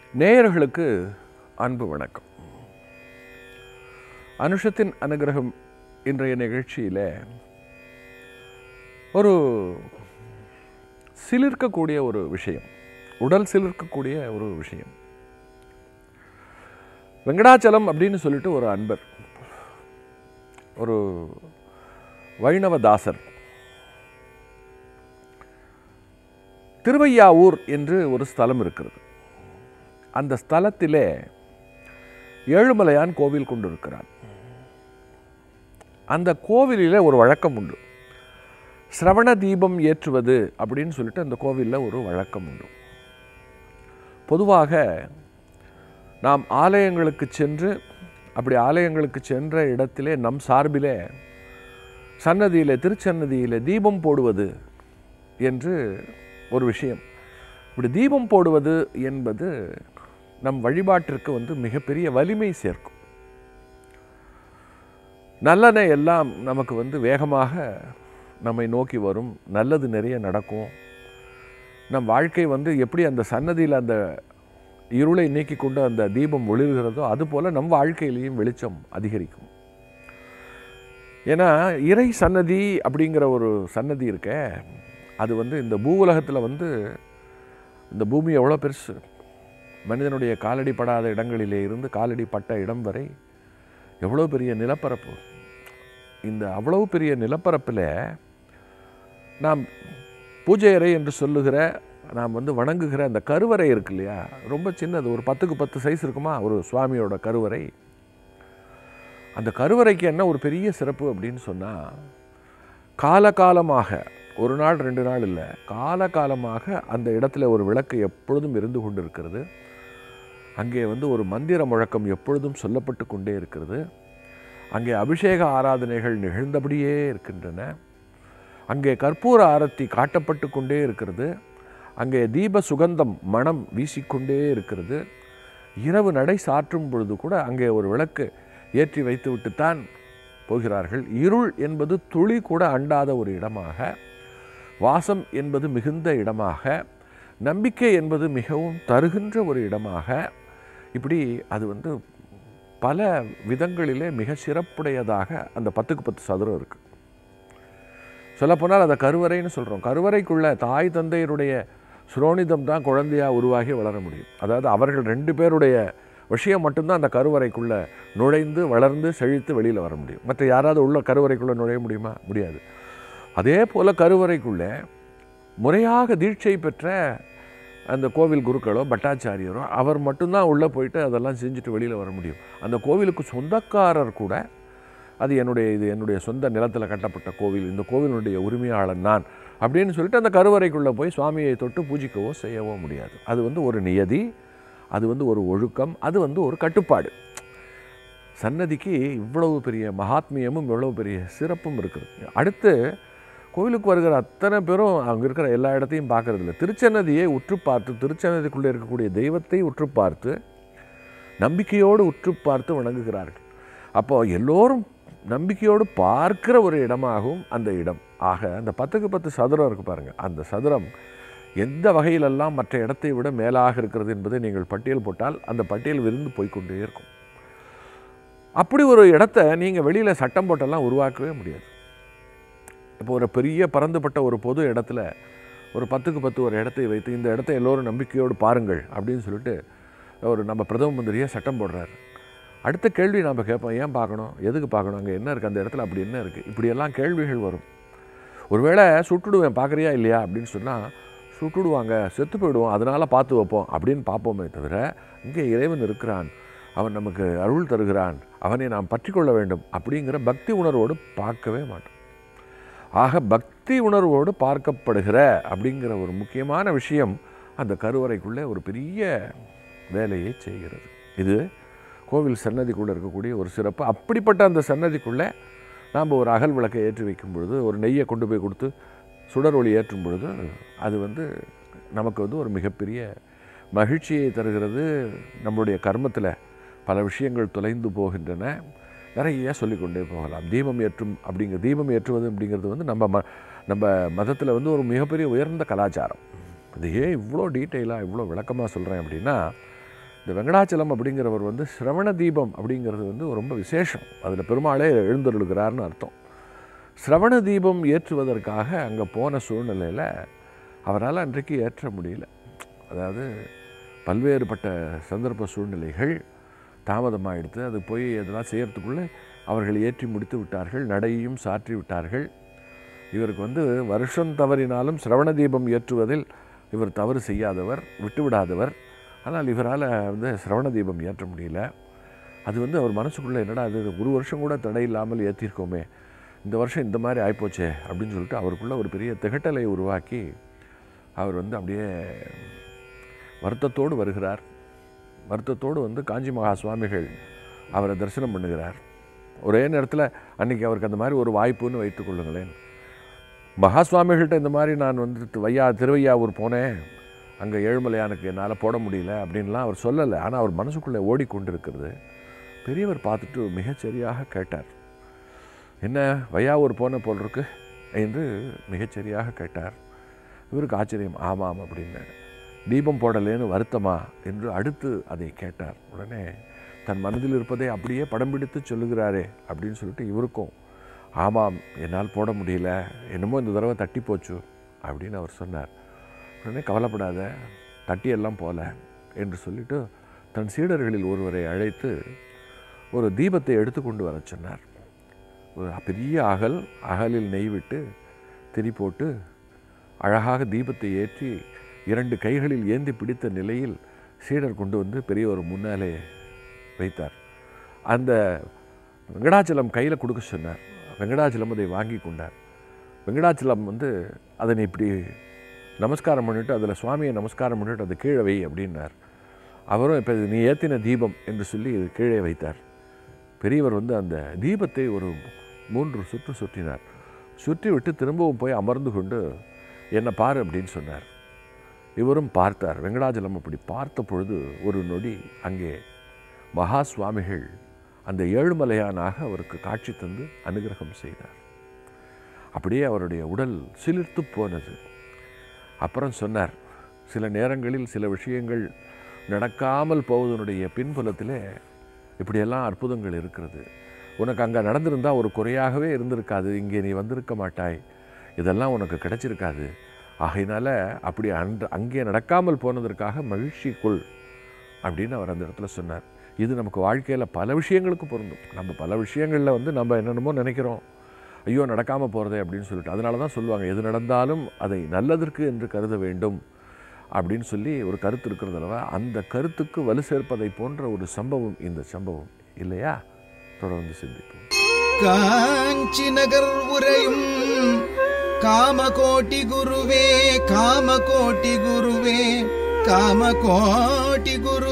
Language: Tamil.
நேயர்களுக்கு அன்பு வணக்கம் அனுஷத்தின் அனுகிரகம் இன்றைய நிகழ்ச்சியில் ஒரு சிலிர்க்கக்கூடிய ஒரு விஷயம் உடல் சிலிர்க்கக்கூடிய ஒரு விஷயம் வெங்கடாச்சலம் அப்படின்னு சொல்லிட்டு ஒரு அன்பர் ஒரு வைணவ தாசர் திருவையாவூர் என்று ஒரு ஸ்தலம் இருக்கிறது அந்த ஸ்தலத்திலே ஏழுமலையான் கோவில் கொண்டிருக்கிறார் அந்த கோவிலில் ஒரு வழக்கம் உண்டு சிரவண தீபம் ஏற்றுவது அப்படின்னு சொல்லிட்டு அந்த கோவிலில் ஒரு வழக்கம் உண்டு பொதுவாக நாம் ஆலயங்களுக்கு சென்று அப்படி ஆலயங்களுக்கு சென்ற இடத்திலே நம் சார்பிலே சன்னதியிலே திருச்சன்னதியிலே தீபம் போடுவது என்று ஒரு விஷயம் இப்படி தீபம் போடுவது என்பது நம் வழிபாட்டிற்கு வந்து மிகப்பெரிய வலிமை சேர்க்கும் நல்லன எல்லாம் நமக்கு வந்து வேகமாக நம்மை நோக்கி வரும் நல்லது நிறைய நடக்கும் நம் வாழ்க்கை வந்து எப்படி அந்த சன்னதியில் அந்த இருளை நீக்கி கொண்டு அந்த தீபம் ஒளிர்கிறதோ அதுபோல் நம் வாழ்க்கையிலையும் வெளிச்சம் அதிகரிக்கும் ஏன்னா இறை சன்னதி அப்படிங்கிற ஒரு சன்னதி இருக்க அது வந்து இந்த பூ உலகத்தில் வந்து இந்த பூமி எவ்வளோ பெருசு மனிதனுடைய காலடி படாத இடங்களிலே இருந்து காலடி பட்ட இடம் வரை எவ்வளோ பெரிய நிலப்பரப்பு இந்த அவ்வளவு பெரிய நிலப்பரப்பில் நாம் பூஜை அறை என்று சொல்லுகிற நாம் வந்து வணங்குகிற அந்த கருவறை இருக்கு இல்லையா ரொம்ப சின்னது ஒரு பத்துக்கு பத்து சைஸ் இருக்குமா ஒரு சுவாமியோட கருவறை அந்த கருவறைக்கு என்ன ஒரு பெரிய சிறப்பு அப்படின்னு சொன்னால் காலகாலமாக ஒரு நாள் ரெண்டு நாள் இல்லை காலகாலமாக அந்த இடத்துல ஒரு விளக்கு எப்பொழுதும் இருந்து கொண்டு இருக்கிறது அங்கே வந்து ஒரு மந்திர முழக்கம் எப்பொழுதும் சொல்லப்பட்டு கொண்டே இருக்கிறது அங்கே அபிஷேக ஆராதனைகள் நிகழ்ந்தபடியே இருக்கின்றன அங்கே கற்பூர ஆரத்தி காட்டப்பட்டு கொண்டே இருக்கிறது அங்கே தீப சுகந்தம் மனம் வீசிக்கொண்டே இருக்கிறது இரவு நடை சாற்றும் பொழுது கூட அங்கே ஒரு விளக்கு ஏற்றி வைத்துவிட்டுத்தான் போகிறார்கள் இருள் என்பது துளி கூட அண்டாத ஒரு இடமாக வாசம் என்பது மிகுந்த இடமாக நம்பிக்கை என்பது மிகவும் தருகின்ற ஒரு இடமாக இப்படி அது வந்து பல விதங்களிலே மிக சிறப்புடையதாக அந்த பத்துக்கு பத்து சதுரம் இருக்குது சொல்லப்போனால் அதை கருவறைன்னு சொல்கிறோம் கருவறைக்குள்ள தாய் தந்தையருடைய சுரோனிதம் தான் குழந்தையாக உருவாகி வளர முடியும் அதாவது அவர்கள் ரெண்டு பேருடைய விஷயம் மட்டும்தான் அந்த கருவறைக்குள்ளே நுழைந்து வளர்ந்து செழித்து வெளியில் வர முடியும் மற்ற யாராவது உள்ள கருவறைக்குள்ளே நுழைய முடியுமா முடியாது அதே போல் கருவறைக்குள்ளே முறையாக தீட்சை பெற்ற அந்த கோவில் குருக்களோ பட்டாச்சாரியரோ அவர் மட்டும்தான் உள்ளே போயிட்டு அதெல்லாம் செஞ்சுட்டு வெளியில் வர முடியும் அந்த கோவிலுக்கு சொந்தக்காரர் கூட அது என்னுடைய இது என்னுடைய சொந்த நிலத்தில் கட்டப்பட்ட கோவில் இந்த கோவிலுடைய உரிமையாளன் நான் அப்படின்னு சொல்லிட்டு அந்த கருவறைக்குள்ளே போய் சுவாமியை தொட்டு பூஜிக்கவோ செய்யவோ முடியாது அது வந்து ஒரு நியதி அது வந்து ஒரு ஒழுக்கம் அது வந்து ஒரு கட்டுப்பாடு சன்னதிக்கு இவ்வளவு பெரிய மகாத்மியமும் இவ்வளவு பெரிய சிறப்பும் இருக்குது அடுத்து கோவிலுக்கு வருகிற அத்தனை பேரும் அங்கே இருக்கிற எல்லா இடத்தையும் பார்க்கறதில்ல திருச்சன்னதியை உற்று பார்த்து திருச்சன்னதிக்குள்ளே இருக்கக்கூடிய தெய்வத்தை உற்று பார்த்து நம்பிக்கையோடு உற்று பார்த்து வணங்குகிறார்கள் அப்போது எல்லோரும் நம்பிக்கையோடு பார்க்கிற ஒரு இடமாகவும் அந்த இடம் ஆக அந்த பத்துக்கு பத்து சதுரம் இருக்குது பாருங்கள் அந்த சதுரம் எந்த வகையிலெல்லாம் மற்ற இடத்தை விட மேலாக இருக்கிறது என்பதை நீங்கள் பட்டியல் போட்டால் அந்த பட்டியல் விருந்து போய்க்கொண்டே இருக்கும் அப்படி ஒரு இடத்த நீங்கள் வெளியில் சட்டம் போட்டெல்லாம் உருவாக்கவே முடியாது இப்போ ஒரு பெரிய பறந்துபட்ட ஒரு பொது இடத்துல ஒரு பத்துக்கு பத்து ஒரு இடத்தை வைத்து இந்த இடத்த எல்லோரும் நம்பிக்கையோடு பாருங்கள் அப்படின்னு சொல்லிட்டு ஒரு நம்ம பிரதம மந்திரியே சட்டம் போடுறாரு அடுத்த கேள்வி நம்ம கேட்போம் ஏன் பார்க்கணும் எதுக்கு பார்க்கணும் அங்கே என்ன இருக்குது அந்த இடத்துல அப்படி என்ன இருக்குது இப்படியெல்லாம் கேள்விகள் வரும் ஒருவேளை சுட்டுடுவேன் பார்க்குறியா இல்லையா அப்படின்னு சொன்னால் சுட்டுடுவாங்க செத்து போயிடுவோம் அதனால் பார்த்து வைப்போம் அப்படின்னு பார்ப்போமே தவிர இங்கே இறைவன் இருக்கிறான் அவன் நமக்கு அருள் தருகிறான் அவனை நாம் பற்றி கொள்ள வேண்டும் அப்படிங்கிற பக்தி உணர்வோடு பார்க்கவே மாட்டோம் ஆக பக்தி உணர்வோடு பார்க்கப்படுகிற அப்படிங்கிற ஒரு முக்கியமான விஷயம் அந்த கருவறைக்குள்ளே ஒரு பெரிய வேலையை செய்கிறது இது கோவில் சன்னதிக்குள்ளே இருக்கக்கூடிய ஒரு சிறப்பு அப்படிப்பட்ட அந்த சன்னதிக்குள்ளே நாம் ஒரு அகல் விளக்கை ஏற்றி வைக்கும் பொழுது ஒரு நெய்யை கொண்டு போய் கொடுத்து சுடர் ஒளி ஏற்றும் பொழுது அது வந்து நமக்கு வந்து ஒரு மிகப்பெரிய மகிழ்ச்சியை தருகிறது நம்மளுடைய கர்மத்தில் பல விஷயங்கள் தொலைந்து போகின்றன நிறைய சொல்லிக்கொண்டே போகலாம் தீபம் ஏற்றும் அப்படிங்கிற தீபம் ஏற்றுவது அப்படிங்கிறது வந்து நம்ம ம நம்ம மதத்தில் வந்து ஒரு மிகப்பெரிய உயர்ந்த கலாச்சாரம் இது ஏன் இவ்வளோ டீட்டெயிலாக இவ்வளோ விளக்கமாக சொல்கிறேன் அப்படின்னா இந்த வெங்கடாச்சலம் அப்படிங்கிறவர் வந்து சிரவண தீபம் அப்படிங்கிறது வந்து ரொம்ப விசேஷம் அதில் பெருமாளே எழுந்தருளுகிறார்னு அர்த்தம் சிரவண தீபம் ஏற்றுவதற்காக அங்கே போன சூழ்நிலையில் அவரால் அன்றைக்கு ஏற்ற முடியல அதாவது பல்வேறுபட்ட சந்தர்ப்ப சூழ்நிலைகள் தாமதமாகிடுத்து அது போய் அதெல்லாம் செய்யறதுக்குள்ளே அவர்கள் ஏற்றி முடித்து விட்டார்கள் நடையையும் சாற்றி விட்டார்கள் இவருக்கு வந்து வருஷம் தவறினாலும் சிரவண தீபம் ஏற்றுவதில் இவர் தவறு செய்யாதவர் விட்டுவிடாதவர் ஆனால் இவரால் வந்து சிரவண தீபம் ஏற்ற முடியல அது வந்து அவர் மனசுக்குள்ளே என்னடா அது ஒரு வருஷம் கூட தடை இல்லாமல் ஏற்றிருக்கோமே இந்த வருஷம் இந்த மாதிரி ஆயிப்போச்சே அப்படின்னு சொல்லிட்டு அவருக்குள்ள ஒரு பெரிய திகட்டலை உருவாக்கி அவர் வந்து அப்படியே வருத்தத்தோடு வருகிறார் வருத்தத்தோடு வந்து காஞ்சி மகா சுவாமிகள் அவரை தரிசனம் பண்ணுகிறார் ஒரே நேரத்தில் அன்னைக்கு அவருக்கு அந்த மாதிரி ஒரு வாய்ப்புன்னு வைத்துக்கொள்ளுங்களேன் மகா சுவாமிகள்கிட்ட இந்த மாதிரி நான் வந்து வையா திருவையாவூர் போனேன் அங்கே ஏழுமலையானுக்கு என்னால் போட முடியல அப்படின்லாம் அவர் சொல்லலை ஆனால் அவர் மனசுக்குள்ளே ஓடிக்கொண்டிருக்கிறது பெரியவர் பார்த்துட்டு மிகச்சரியாக கேட்டார் என்ன வையாவூர் போன போல் இருக்கு என்று மிகச்சரியாக கேட்டார் இவருக்கு ஆச்சரியம் ஆமாம் அப்படின்னு தீபம் போடலேன்னு வருத்தமா என்று அடுத்து அதை கேட்டார் உடனே தன் மனதில் இருப்பதை அப்படியே படம் பிடித்து சொல்லுகிறாரே அப்படின்னு சொல்லிட்டு இவருக்கும் ஆமாம் என்னால் போட முடியல என்னமோ இந்த தடவை தட்டி போச்சு அப்படின்னு அவர் சொன்னார் உடனே கவலைப்படாத தட்டியெல்லாம் போல என்று சொல்லிட்டு தன் சீடர்களில் ஒருவரை அழைத்து ஒரு தீபத்தை எடுத்து கொண்டு வர சொன்னார் ஒரு பெரிய அகல் அகலில் நெய் விட்டு திரி போட்டு அழகாக தீபத்தை ஏற்றி இரண்டு கைகளில் ஏந்தி பிடித்த நிலையில் சீடர் கொண்டு வந்து பெரியவர் முன்னாலே வைத்தார் அந்த வெங்கடாச்சலம் கையில் கொடுக்க சொன்னார் வெங்கடாச்சலம் அதை வாங்கி கொண்டார் வெங்கடாச்சலம் வந்து அதனை இப்படி நமஸ்காரம் பண்ணிட்டு அதில் சுவாமியை நமஸ்காரம் பண்ணிட்டு அதை கீழே வை அப்படின்னார் அவரும் இப்போ இது நீ ஏற்றின தீபம் என்று சொல்லி இது கீழே வைத்தார் பெரியவர் வந்து அந்த தீபத்தை ஒரு மூன்று சுற்று சுற்றினார் சுற்றி விட்டு திரும்பவும் போய் அமர்ந்து கொண்டு என்னை பாரு அப்படின்னு சொன்னார் இவரும் பார்த்தார் வெங்கடாஜலம் அப்படி பார்த்த பொழுது ஒரு நொடி அங்கே மகா சுவாமிகள் அந்த ஏழுமலையானாக அவருக்கு காட்சி தந்து அனுகிரகம் செய்தார் அப்படியே அவருடைய உடல் சிலிர்த்து போனது அப்புறம் சொன்னார் சில நேரங்களில் சில விஷயங்கள் நடக்காமல் போவதனுடைய பின்புலத்திலே இப்படியெல்லாம் அற்புதங்கள் இருக்கிறது உனக்கு அங்கே நடந்திருந்தால் ஒரு குறையாகவே இருந்திருக்காது இங்கே நீ வந்திருக்க மாட்டாய் இதெல்லாம் உனக்கு கிடைச்சிருக்காது ஆகையினால அப்படி அன்று அங்கே நடக்காமல் போனதற்காக மகிழ்ச்சி கொள் அப்படின்னு அவர் அந்த இடத்துல சொன்னார் இது நமக்கு வாழ்க்கையில் பல விஷயங்களுக்கு பொருந்தும் நம்ம பல விஷயங்களில் வந்து நம்ம என்னென்னமோ நினைக்கிறோம் ஐயோ நடக்காமல் போகிறதே அப்படின்னு சொல்லிட்டு அதனால தான் சொல்லுவாங்க எது நடந்தாலும் அதை நல்லதற்கு என்று கருத வேண்டும் அப்படின்னு சொல்லி ஒரு கருத்து இருக்கிறது அல்லவா அந்த கருத்துக்கு வலு சேர்ப்பதை போன்ற ஒரு சம்பவம் இந்த சம்பவம் இல்லையா தொடர்ந்து சிந்திப்போம் காஞ்சி நகர் உரையும் காமகோட்டி குருவே காமகோட்டி குருவே காமகோட்டி குரு